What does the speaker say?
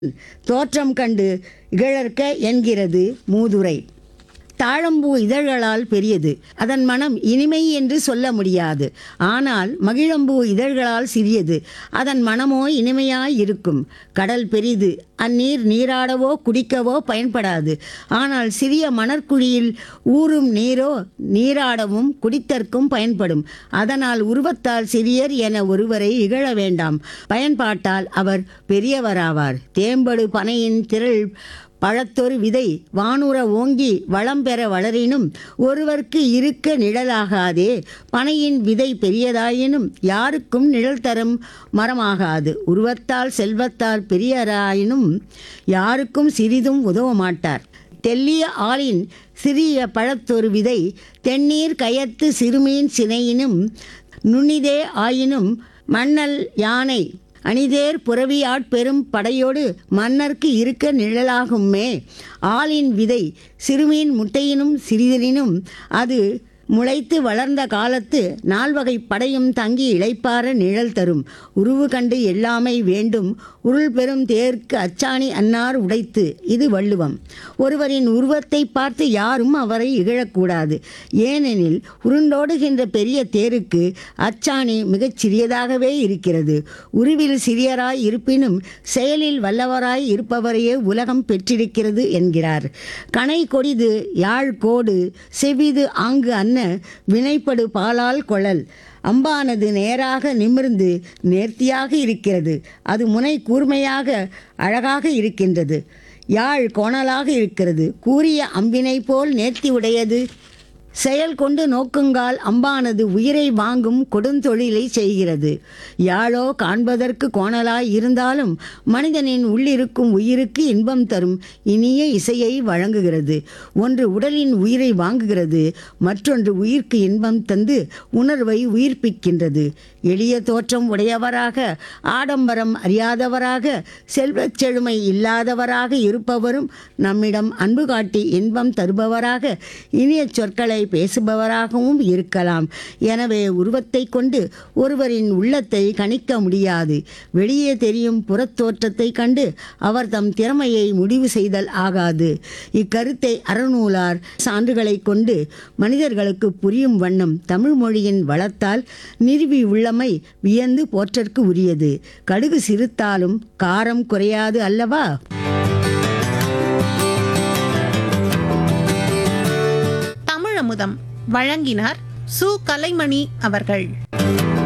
தோற்றம் கண்டு இகழற்க என்கிறது மூதுரை தாழம்பூ இதழ்களால் பெரியது அதன் மனம் இனிமை என்று சொல்ல முடியாது ஆனால் மகிழம்பூ இதழ்களால் சிறியது அதன் மனமோ இனிமையாய் இருக்கும் கடல் பெரிது அந்நீர் நீராடவோ குடிக்கவோ பயன்படாது ஆனால் சிறிய மணற்குழியில் ஊறும் நீரோ நீராடவும் குடித்தற்கும் பயன்படும் அதனால் உருவத்தால் சிறியர் என ஒருவரை இகழ வேண்டாம் பயன்பாட்டால் அவர் பெரியவராவார் தேம்படு பனையின் திரள் பழத்தொரு விதை வானுற ஓங்கி வளம் பெற வளரினும் ஒருவர்க்கு இருக்க நிழலாகாதே பனையின் விதை பெரியதாயினும் யாருக்கும் நிழல் தரும் மரமாகாது உருவத்தால் செல்வத்தால் பெரியராயினும் யாருக்கும் சிறிதும் உதவ மாட்டார் தெல்லிய ஆளின் சிறிய பழத்தொரு விதை தென்னீர் கயத்து சிறுமீன் சினையினும் நுண்ணிதே ஆயினும் மண்ணல் யானை அணிதேர் புறவி ஆட்பெரும் படையோடு மன்னர்க்கு இருக்க நிழலாகுமே ஆளின் விதை சிறுமீன் முட்டையினும் சிறிதனினும் அது முளைத்து வளர்ந்த காலத்து நால்வகை படையும் தங்கி இளைப்பார நிழல் தரும் உருவு கண்டு எல்லாமை வேண்டும் உருள் பெறும் தேர்க்கு அச்சாணி அன்னார் உடைத்து இது வள்ளுவம் ஒருவரின் உருவத்தை பார்த்து யாரும் அவரை இகழக்கூடாது ஏனெனில் உருண்டோடுகின்ற பெரிய தேருக்கு அச்சாணி மிகச் சிறியதாகவே இருக்கிறது உருவில் சிறியராய் இருப்பினும் செயலில் வல்லவராய் இருப்பவரையே உலகம் பெற்றிருக்கிறது என்கிறார் கனை கொடிது யாழ் கோடு செவிது ஆங்கு அன்ன வினைப்படு பாலால் கொழல் அம்பானது நேராக நிமிர்ந்து நேர்த்தியாக இருக்கிறது அது முனை கூர்மையாக அழகாக இருக்கின்றது யாழ் கோணலாக இருக்கிறது கூறிய அம்பினை போல் நேர்த்தி உடையது செயல் கொண்டு நோக்குங்கால் அம்பானது உயிரை வாங்கும் கொடுந்தொழிலை செய்கிறது யாழோ காண்பதற்கு கோணலாய் இருந்தாலும் மனிதனின் உள்ளிருக்கும் உயிருக்கு இன்பம் தரும் இனிய இசையை வழங்குகிறது ஒன்று உடலின் உயிரை வாங்குகிறது மற்றொன்று உயிர்க்கு இன்பம் தந்து உணர்வை உயிர்ப்பிக்கின்றது எளிய தோற்றம் உடையவராக ஆடம்பரம் அறியாதவராக செல்வச் செழுமை இல்லாதவராக இருப்பவரும் நம்மிடம் அன்பு காட்டி இன்பம் தருபவராக இனிய சொற்களை பேசுபவராகவும் இருக்கலாம் எனவே உருவத்தை கொண்டு ஒருவரின் உள்ளத்தை கணிக்க முடியாது வெளியே தெரியும் புறத்தோற்றத்தை கண்டு அவர் தம் திறமையை முடிவு செய்தல் ஆகாது இக்கருத்தை அறநூலார் சான்றுகளை கொண்டு மனிதர்களுக்கு புரியும் வண்ணம் தமிழ் மொழியின் வளத்தால் நிறுவி உள்ளமை வியந்து போற்றற்கு உரியது கடுகு சிறுத்தாலும் காரம் குறையாது அல்லவா தமிழமுதம் வழங்கினார் சு கலைமணி அவர்கள்